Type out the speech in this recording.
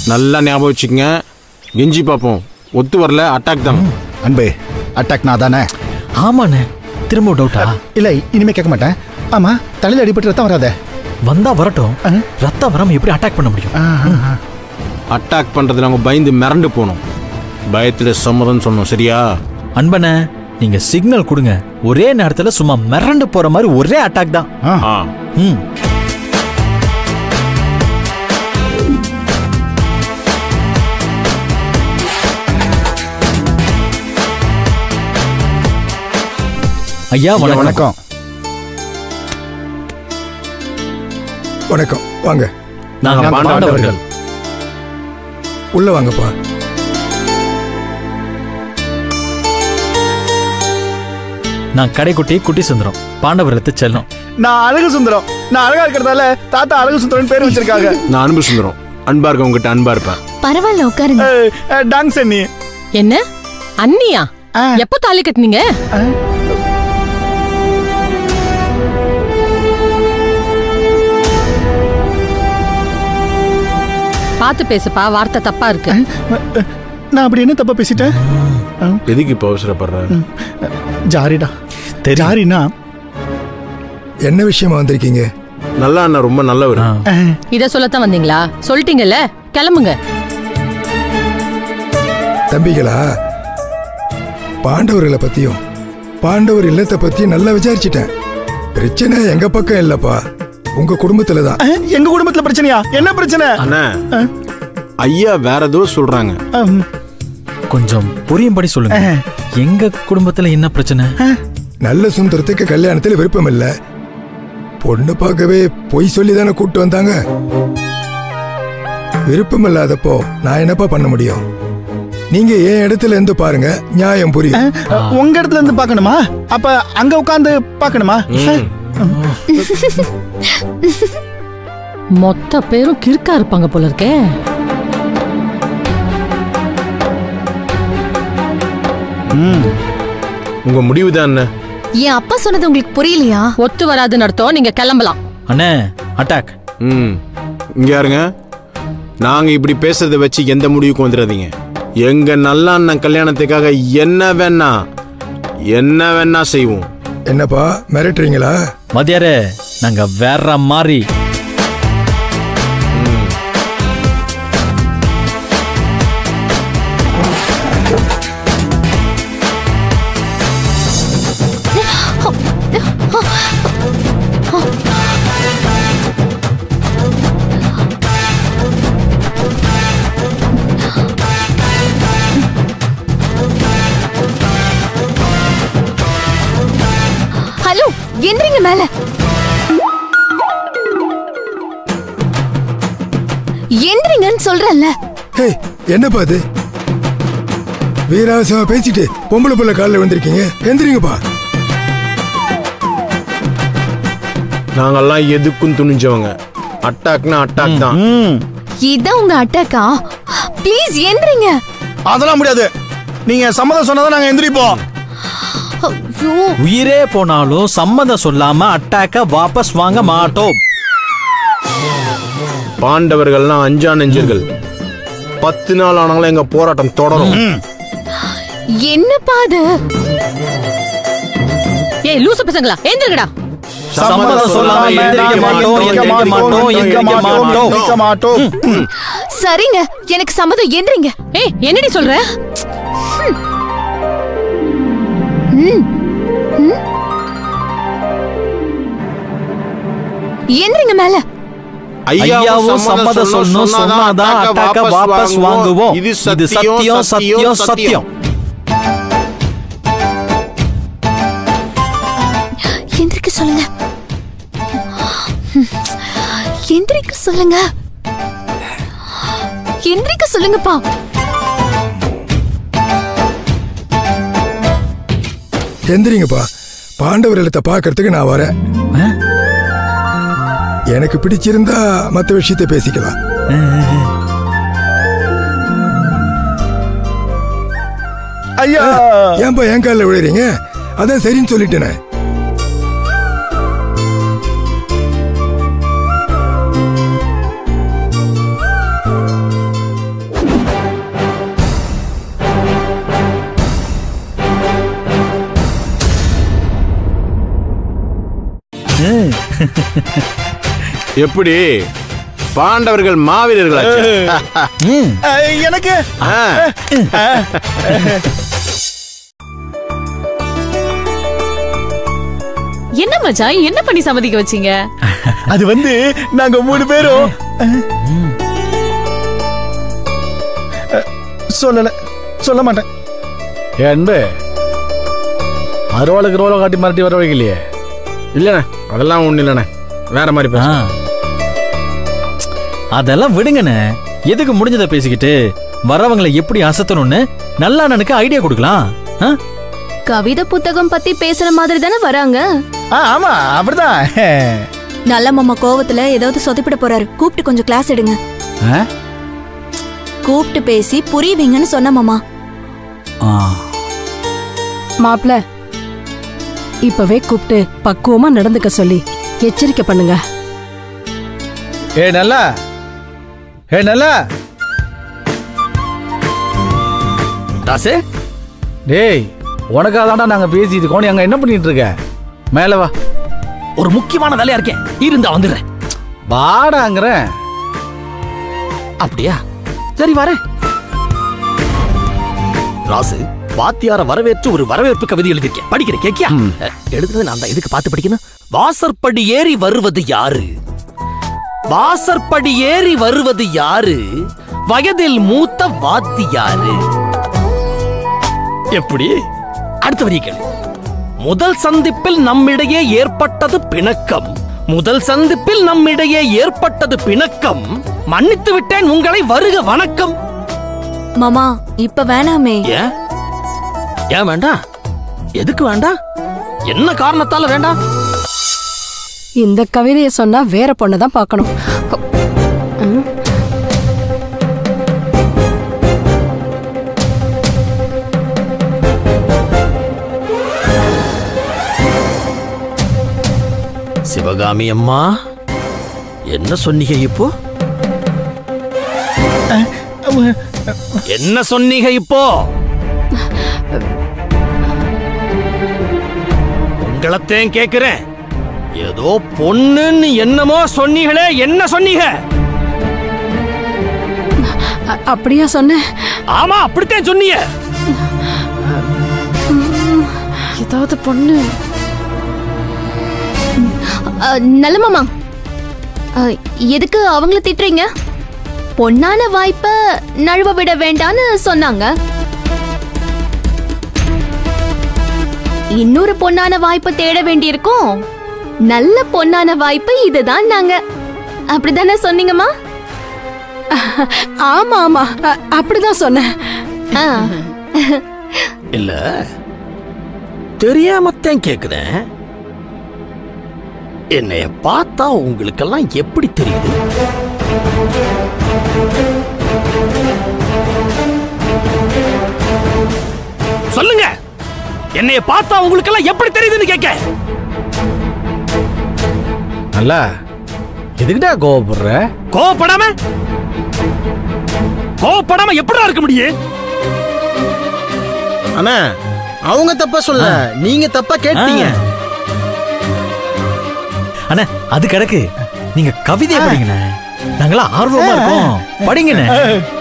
நல்லா ஞாபகம் வச்சுக்கங்க கெஞ்சி பார்ப்போம் ஒத்து வரல அட்டாக் தான் அன்பே அட்டாக் நான் தானே ஆமாண்ணே திரும்ப டவுட்டா இல்லை இனிமே கேட்க மாட்டேன் ஆமா தலையில் அடிபட்டு ரத்தம் வராதே வந்தா வரட்டும் ரத்தம் வராம எப்படி அட்டாக் பண்ண முடியும் அட்டாக் பண்றதுல அவங்க பயந்து மிரண்டு போகணும் பயத்துல சம்மதம் சொன்னோம் சரியா அன்பண்ணே நீங்க சிக்னல் கொடுங்க ஒரே நேரத்துல சும்மா மிரண்டு போற மாதிரி ஒரே அட்டாக் தான் ஆ ம் ஐயா வணக்கம் வணக்கம் வணக்கம் வாங்க நாங்க நாங்க பாண்டவர்கள் உள்ள வாங்கப்பா நான் கடைக்குட்டி குட்டி சுந்தரம் பாண்டவரத்து செல்லம் நான் அழகு சுந்தரம் நான் அழகா இருக்கிறதால தாத்தா அழகு சுந்தரம் பேர் வச்சிருக்காங்க நான் அன்பு சுந்தரம் அன்பா இருக்க உங்ககிட்ட அன்பா இருப்பேன் பரவாயில்ல உட்காருங்க ஏய், ஏய், டாங் சென்னி என்ன அண்ணியா ஆ. எப்போ தாலி கட்டுனீங்க பார்த்து பேசுப்பா வார்த்தை தப்பா இருக்கு நான் அப்படி என்ன தப்பா பேசிட்டேன் எதுக்கு இப்போ அவசரப்படுற ஜாரிடா தெரியும். ஜாரினா என்ன விஷயமா வந்திருக்கீங்க நல்லா அண்ணா ரொம்ப நல்லவர் ஆ. இத சொல்லத்தான் வந்தீங்களா சொல்லிட்டீங்கல்ல கிளம்புங்க தம்பிகளா பாண்டவர்களை பத்தியும் பாண்டவர் இல்லத்தை பத்தியும் நல்லா விசாரிச்சிட்டேன் பிரச்சனை எங்க பக்கம் இல்லப்பா உங்க குடும்பத்துல தான் அஹ், எங்க குடும்பத்துல பிரச்சனையா என்ன பிரச்சனை அண்ணா ஐயா வேற ஏதோ சொல்றாங்க அம், கொஞ்சம் புரியும்படி சொல்லுங்க எங்க குடும்பத்துல என்ன பிரச்சனை நல்ல சுந்தரத்துக்கு கல்யாணத்துல விருப்பம் இல்ல பொண்ணு பார்க்கவே பொய் சொல்லி தானே கூப்பிட்டு வந்தாங்க விருப்பம் இல்லாதப்போ நான் என்னப்பா பண்ண முடியும் நீங்க என் இடத்துல இருந்து பாருங்க நியாயம் புரியும் அஹ், உங்க இடத்துல இருந்து பார்க்கணுமா அப்ப அங்க உட்கார்ந்து பார்க்கணுமா மொத்த பேரும் கிறுக்கா இருப்பாங்க போல இருக்கே உங்க முடிவு தான் என்ன என் அப்பா சொன்னது உங்களுக்கு புரியலையா ஒத்து வராதுன்னு அர்த்தம் நீங்க கிளம்பலாம் அண்ணே அட்டாக் ம் இங்க யாருங்க நாங்க இப்படி பேசுறத வச்சு எந்த முடிவுக்கும் வந்துடாதீங்க எங்க நல்ல அண்ணன் கல்யாணத்துக்காக என்ன வேணா என்ன வேணா செய்வோம் என்னப்பா மிரட்டுறீங்களா மதியாரே நாங்க வேற மாதிரி ஹலோ எந்திரிங்க மேல எந்திரிங்கன்னு சொல்றேன்ல ஹே என்னப்பா அது வீராசமா பேசிட்டு பொம்பளை புள்ள காலில் வந்திருக்கீங்க எந்திரிங்கப்பா நாங்கெல்லாம் எதுக்கும் துணிஞ்சவங்க அட்டாக்னா அட்டாக் தான் இதான் உங்க அட்டாக்கா ப்ளீஸ் எந்திரிங்க அதெல்லாம் முடியாது நீங்க சம்மதம் சொன்னதை நாங்க எந்திரிப்போம் ஐயோ உயிரே போனாலும் சம்மதம் சொல்லாம அட்டாக்க வாபஸ் வாங்க மாட்டோம் பாண்டவர்கள்லாம் அஞ்சா நெஞ்சர்கள் பத்து நாள் ஆனாலும் எங்க போராட்டம் தொடரும் என்னப்பா அது ஏய் லூசு பசங்களா எந்திருங்கடா சம்மதம் சொல்லாம எந்திரிக்க மாட்டோம் எந்திரிக்க மாட்டோம் எந்திரிக்க மாட்டோம் நிக்க மாட்டோம் சரிங்க எனக்கு சம்மதம் எந்திரிங்க ஏய் என்னடி சொல்ற எந்திரிங்க மேல ஐயாவும் சம்மதம் சொல்லணும் சொன்னாதான் அட்டாக்க வாபஸ் வாங்குவோம் இது இது சத்தியம் சத்தியம் சத்தியம் எந்திரிக்க சொல்லுங்க எந்திரிக்க சொல்லுங்க எந்திரிக்க சொல்லுங்கப்பா எந்திரிங்கப்பா பாண்டவர் இல்லத்தை பார்க்கறதுக்கு நான் வரேன் எனக்கு பிடிச்சிருந்தா மற்ற விஷயத்தை பேசிக்கலாம் ஐயா ஏன்பா என் காலில் விழுறீங்க அதான் சரின்னு சொல்லிட்டேனே எப்படி பாண்டவர்கள் மாவீரர்களாச்சு ம் அஹ், எனக்கு ஆ. என்ன மச்சான் என்ன பண்ணி சம்மதிக்க வச்சீங்க அது வந்து நாங்க மூணு பேரும் அஹ், சொல்லல சொல்ல மாட்டேன் ஏ அன்பு அறுவாளுக்கு ரோலை காட்டி மிரட்டி வர வைக்கலையே இல்லண்ணே அதெல்லாம் ஒண்ணு இல்லண்ணே வேற மாதிரி ஆ. பேச அதெல்லாம் விடுங்கண்ணே எதுக்கு முடிஞ்சதை பேசிக்கிட்டு வரவங்களை எப்படி அசத்தணும்னு நல்லா அண்ணனுக்கு ஐடியா கொடுக்கலாம் ஆ? கவிதை புத்தகம் பத்தி பேசுற மாதிரி தானே வராங்க ஆ, ஆமா அப்படிதான் நல்ல மாமா கோவத்துல ஏதாவது சொதப்பிட போறாரு கூப்பிட்டு கொஞ்சம் கிளாஸ் எடுங்க ஆ? கூப்பிட்டு பேசி புரியுவீங்கன்னு சொன்ன மாமா ஆ. மாப்ள இப்பவே கூப்பிட்டு பக்குவமா நடந்துக்க சொல்லி எச்சரிக்கை பண்ணுங்க ஏ நல்லா ஏ நல்லா தாசு டேய் உனக்காக தான்டா நாங்க பேசிட்டு கோணி அங்க என்ன பண்ணிட்டு இருக்க மேல வா ஒரு முக்கியமான வேலையா இருக்கேன் இருந்தா வந்துடுறேன் வாடாங்கிறேன் அப்படியா சரி வரேன் ராசு வாத்தியார வரவேற்று ஒரு வரவேற்பு கவிதை எழுதியிருக்கேன் படிக்கிறேன் கேக்கியா அஹ், எழுதுனது நான் தான் எதுக்கு பார்த்து படிக்கணும் வாசற்படி ஏறி வருவது யாரு வாசற்படி ஏறி வருவது யாரு வயதில் மூத்த வாத்தியாரு எப்படி அடுத்த வரி கேளு முதல் சந்திப்பில் நம்மிடையே ஏற்பட்டது பிணக்கம் முதல் சந்திப்பில் நம்மிடையே ஏற்பட்டது பிணக்கம் மன்னித்து விட்டேன் உங்களை வருக வணக்கம் மாமா இப்ப வேணாமே ஏன் ஏன் வேண்டாம் எதுக்கு வேண்டாம் என்ன காரணத்தால வேண்டாம் இந்த கவிதையை சொன்னா வேற பொண்ணை தான் பார்க்கணும் சிவகாமி அம்மா என்ன சொன்னீங்க இப்போ என்ன சொன்னீங்க இப்போ உங்களைத்தான் கேக்குறேன் ஏதோ பொண்ணுன்னு என்னமோ சொன்னீங்களே என்ன சொன்னீங்க அ- அப்படியா சொன்னேன் ஆமா அப்படித்தான் சொன்னீங்க ஏதாவது பொண்ணு அஹ், நல்ல மாமா அஹ், எதுக்கு அவங்கள திட்டுறீங்க பொன்னான வாய்ப்ப நழுவ விட வேண்டான்னு சொன்னாங்க இன்னொரு பொன்னான வாய்ப்பு தேட வேண்டியிருக்கும் நல்ல பொன்னான வாய்ப்பு இதுதான் நாங்க அப்படிதானே சொன்னீங்கம்மா ஆமா ஆமா அ- அப்படிதான் சொன்னேன் ஆ. இல்ல தெரியாமத்தான் கேக்குறேன் என்னைய பார்த்தா உங்களுக்கெல்லாம் எப்படி தெரியுது சொல்லுங்க என்னைய பார்த்தா உங்களுக்கெல்லாம் எப்படி தெரியுதுன்னு கேட்க நல்லா எதுக்குடா கோவப்படுற கோவப்படாம கோவப்படாம எப்படிடா இருக்க முடியும் அண்ணா அவங்க தப்பா சொல்ல நீங்க தப்பா கேட்டீங்க அண்ணே அது கிடக்கு நீங்க கவிதையை படிங்கண்ணே நாங்களாம் ஆர்வமா இருக்கோம் படிங்கண்ணே